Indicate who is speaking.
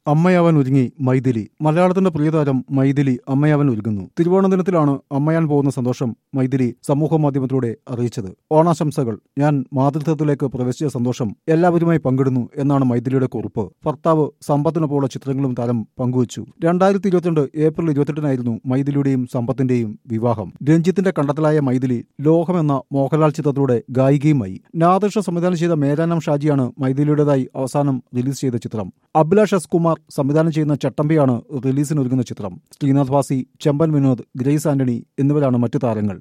Speaker 1: അമ്മയാവാൻ ഒരുങ്ങി മൈഥിലി മലയാളത്തിന്റെ പ്രിയതാരം മൈഥിലി അമ്മയാവാൻ ഒരുങ്ങുന്നു തിരുവോണ ദിനത്തിലാണ് അമ്മയാൻ പോകുന്ന സന്തോഷം മൈഥിലി സമൂഹ മാധ്യമത്തിലൂടെ അറിയിച്ചത് ഓണാശംസകൾ ഞാൻ മാതൃത്വത്തിലേക്ക് പ്രവേശിച്ച സന്തോഷം എല്ലാവരുമായി പങ്കിടുന്നു എന്നാണ് മൈഥിലിയുടെ കുറിപ്പ് ഭർത്താവ് സമ്പത്തിനൊപ്പമുള്ള ചിത്രങ്ങളും താരം പങ്കുവച്ചു രണ്ടായിരത്തി ഇരുപത്തിരണ്ട് ഏപ്രിൽ ഇരുപത്തെട്ടിനായിരുന്നു മൈഥിലിയുടെയും സമ്പത്തിന്റെയും വിവാഹം രഞ്ജിത്തിന്റെ കണ്ടെത്തലായ മൈഥിലി ലോകം എന്ന മോഹൻലാൽ ചിത്രത്തിലൂടെ ഗായികയുമായി നാദർഷ സംവിധാനം ചെയ്ത മേരാനാം ഷാജിയാണ് മൈഥിലിയുടേതായി അവസാനം റിലീസ് ചെയ്ത ചിത്രം അഭിലാഷ് എസ് കുമാർ സംവിധാനം ചെയ്യുന്ന ചട്ടമ്പിയാണ് റിലീസിനൊരുങ്ങുന്ന ചിത്രം ശ്രീനാഥ് വാസി ചെമ്പൻ വിനോദ് ഗ്രേസ് ആന്റണി എന്നിവരാണ് മറ്റു താരങ്ങൾ